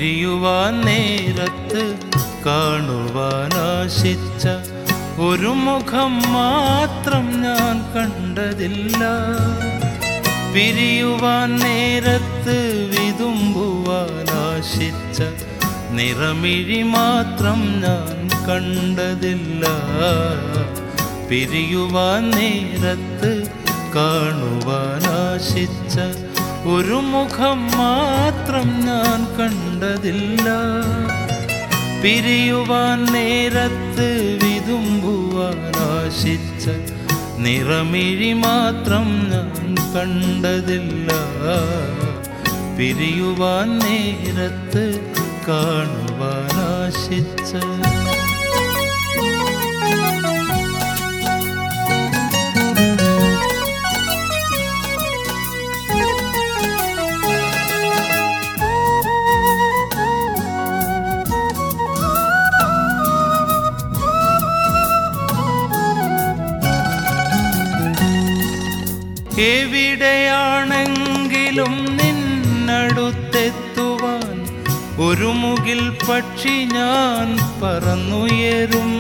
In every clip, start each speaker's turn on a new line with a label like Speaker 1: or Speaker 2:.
Speaker 1: പിരിയുവാൻ നേരത്ത് കാണുവാനാശിച്ച ഒരു മുഖം മാത്രം ഞാൻ കണ്ടതില്ല പിരിയുവാൻ നേരത്ത് വിതുമ്പുവാനാശിച്ച നിറമിഴി മാത്രം ഞാൻ കണ്ടതില്ല പിരിയുവാൻ നേരത്ത് കാണുവാനാശിച്ച ഒരു മുഖം മാത്രം ഞാൻ കണ്ടതില്ല പിരിയുവാൻ നേരത്ത് വിതുമ്പുവാനാശിച്ച നിറമിഴി മാത്രം ഞാൻ കണ്ടതില്ല പിരിയുവാൻ നേരത്ത് കാണുവാനാശിച്ച എവിടെയാണെങ്കിലും നിന്നടുത്തെത്തുവാൻ ഒരു മുകിൽ പക്ഷി ഞാൻ പറന്നുയരും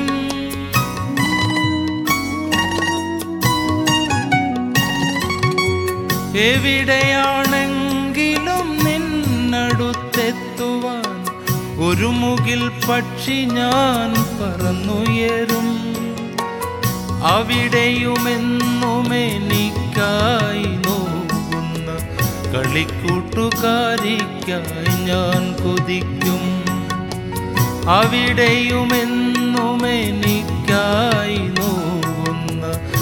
Speaker 1: എവിടെയാണെങ്കിലും നിന്നടുത്തെത്തുവാൻ ഒരു മുകിൽ പക്ഷി ഞാൻ പറന്നുയരും അവിടെയുമെന്നും എനിക്കായി നോക്കുന്ന കളിക്കൂട്ടുകാരിക്കായി ഞാൻ കൊതിക്കും അവിടെയുമെന്നും എനിക്കായി നോക്കുന്ന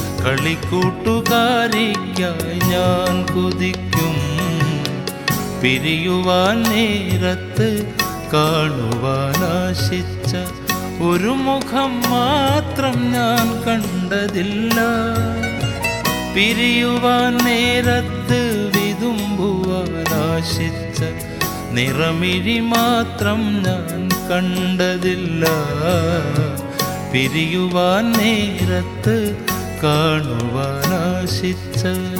Speaker 1: കളിക്കൂട്ടുകാരിക്കായി ഞാൻ കൊതിക്കും പിരിയുവാൻ നേരത്ത് കാണുവാനാശിച്ച ഒരു മുഖം മാത്രം ഞാൻ കണ്ടതില്ല പിരിയുവാൻ നേരത്ത് വിതുമ്പുവാനാശിച്ച നിറമിഴി മാത്രം ഞാൻ കണ്ടതില്ല പിരിയുവാൻ നേരത്ത് കാണുവാനാശിച്ച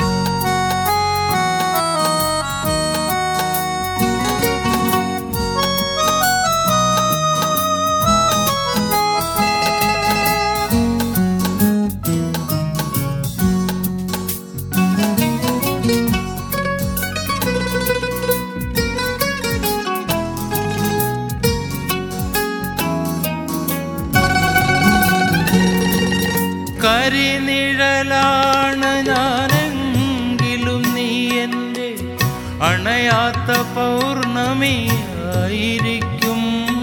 Speaker 1: കരിനിഴലാണ് ഞാനെങ്കിലും നീ എൻ്റെ അണയാത്ത പൗർണമിയായിരിക്കും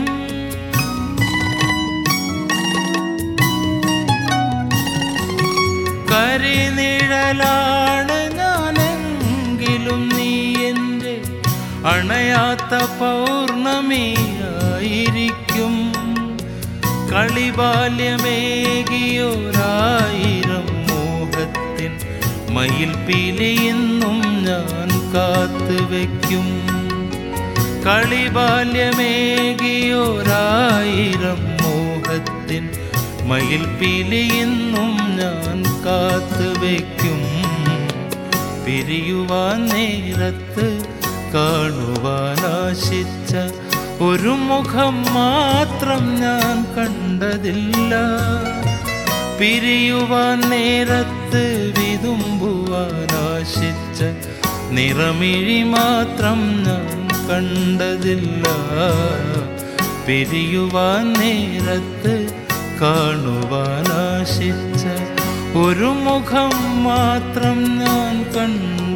Speaker 1: കരിനിഴലാണ് ഞാനെങ്കിലും നീ എൻ്റെ അണയാത്ത പൗർണമിയായിരിക്കും കളിബാല്യമേകിയൊരായിരം മോഹത്തിൻ മയിൽ പീലിയെന്നും ഞാൻ കാത്തുവെക്കും കളിബാല്യമേകിയൊരായിരം മോഹത്തിൻ മയിൽ പീലിയെന്നും ഞാൻ കാത്തുവെക്കും പിരിയുവാൻ നേരത്ത് കാണുവാനാശിച്ച ഒരു മുഖം മാത്രം ഞാൻ കണ്ടതില്ല പിരിയുവാൻ നേരത്ത് വിതുമ്പുവാനാശിച്ച നിറമിഴി മാത്രം ഞാൻ കണ്ടതില്ല പിരിയുവാൻ നേരത്ത് കാണുവാനാശിച്ച ഒരു മുഖം മാത്രം ഞാൻ കണ്ടതില്ല